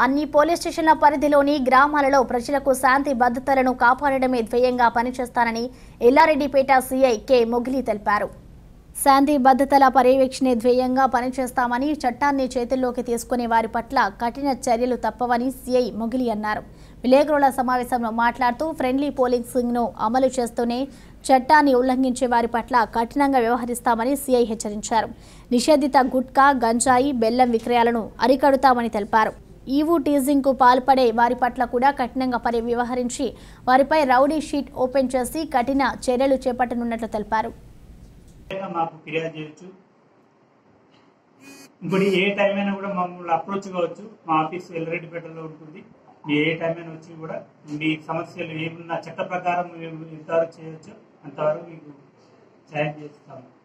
అన్ని పోలీస్ స్టేషన్ల పరిధిలోని గ్రామాలలో ప్రజలకు శాంతి భద్రతలను కాపాడడమే ధ్యేయంగా పనిచేస్తానని ఎల్లారెడ్డిపేట సీఐ కె మొగిలి తెలిపారు శాంతి భద్రతల పర్యవేక్షణే ధ్యేయంగా పనిచేస్తామని చట్టాన్ని చేతుల్లోకి తీసుకునే వారి పట్ల కఠిన చర్యలు తప్పవని సీఐ మొగిలి అన్నారు విలేకరుల సమావేశంలో మాట్లాడుతూ ఫ్రెండ్లీ పోలీసింగ్ను అమలు చేస్తూనే చట్టాన్ని ఉల్లంఘించే వారి పట్ల కఠినంగా వ్యవహరిస్తామని సీఐ హెచ్చరించారు నిషేధిత గుట్కా గంజాయి బెల్లం విక్రయాలను అరికడుతామని తెలిపారు ఈవు టీజింగ్ కు పాల్పడే వారి పట్ల కూడా కఠినంగా పరి వ్యవహరించి వారిపై రౌడీ షీట్ ఓపెన్ చేసి కఠిన చర్యలు చేపట్టనున్నట్లు తెలిపారు ఏదైనా మాకు ఫిర్యాదు చేయొచ్చు ఇంకోటి ఏ టైం అయినా కూడా మమ్మల్ని అప్రోచ్ కావచ్చు మా ఆఫీస్ ఎల్రెడ్డిపేటలో ఉంటుంది మీ ఏ టైం అయినా వచ్చి కూడా మీ సమస్యలు ఏమున్నా చట్ట ప్రకారం మేము ఎంతవరకు చేయొచ్చు అంతవరకు మీకు సాయం చేస్తాము